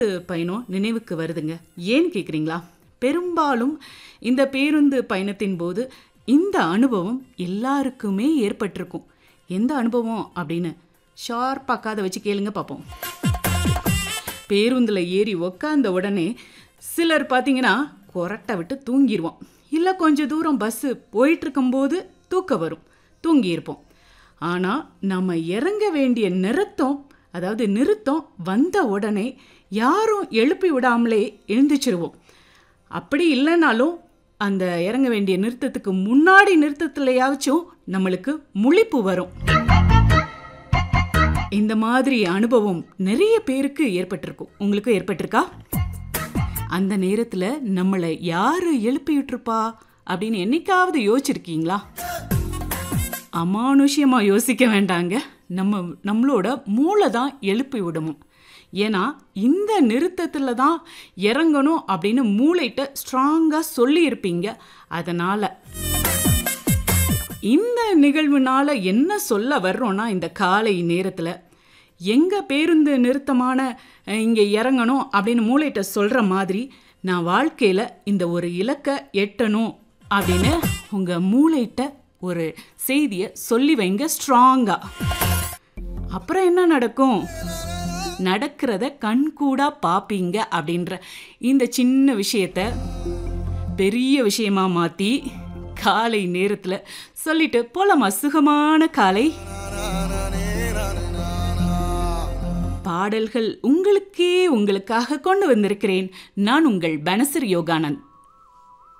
பயணம் நினைவுக்கு வருதுங்க ஏன்னு கேட்குறீங்களா பெரும்பாலும் இந்த பேருந்து பயணத்தின் போது இந்த அனுபவம் எல்லாருக்குமே ஏற்பட்டிருக்கும் எந்த அனுபவம் அப்படின்னு ஷார்ப்பாக்காத வச்சு கேளுங்க பார்ப்போம் பேருந்தில் ஏறி உக்காந்த உடனே சிலர் பார்த்தீங்கன்னா கொரட்டை விட்டு தூங்கிடுவோம் இல்லை கொஞ்சம் தூரம் பஸ்ஸு போயிட்டு இருக்கும்போது தூக்கம் வரும் தூங்கியிருப்போம் ஆனால் நம்ம இறங்க வேண்டிய நிறுத்தம் அதாவது நிறுத்தம் வந்த உடனே யாரும் எழுப்பி விடாமலே எழுந்திச்சிருவோம் அப்படி இல்லைனாலும் அந்த இறங்க வேண்டிய நிறுத்தத்துக்கு முன்னாடி நிறுத்தத்துலையாச்சும் நம்மளுக்கு முழிப்பு வரும் இந்த மாதிரி அனுபவம் நிறைய பேருக்கு ஏற்பட்டிருக்கும் உங்களுக்கு ஏற்பட்டிருக்கா அந்த நேரத்தில் நம்மளை யாரு எழுப்பி விட்டுருப்பா அப்படின்னு என்னைக்காவது யோசிச்சிருக்கீங்களா அமானுஷ்யமா யோசிக்க வேண்டாங்க நம்ம நம்மளோட மூளை தான் எழுப்பி விடணும் ஏன்னா இந்த நிறுத்தத்தில் தான் இறங்கணும் அப்படின்னு மூளைகிட்ட ஸ்ட்ராங்காக சொல்லியிருப்பீங்க அதனால் இந்த நிகழ்வுனால என்ன சொல்ல வர்றோன்னா இந்த காலை நேரத்தில் எங்கள் பேருந்து நிறுத்தமான இங்கே இறங்கணும் அப்படின்னு மூளைகிட்ட சொல்கிற மாதிரி நான் வாழ்க்கையில் இந்த ஒரு இலக்கை எட்டணும் அப்படின்னு உங்கள் மூளைகிட்ட ஒரு செய்தியை சொல்லி வைங்க ஸ்ட்ராங்காக அப்புறம் என்ன நடக்கும் நடக்கிறத கண்கூடா பார்ப்பீங்க அப்படின்ற இந்த சின்ன விஷயத்த பெரிய விஷயமா மாற்றி காலை நேரத்தில் சொல்லிட்டு போலாமா சுகமான காலை பாடல்கள் உங்களுக்கே உங்களுக்காக கொண்டு வந்திருக்கிறேன் நான் உங்கள் பனசர் யோகானந்த்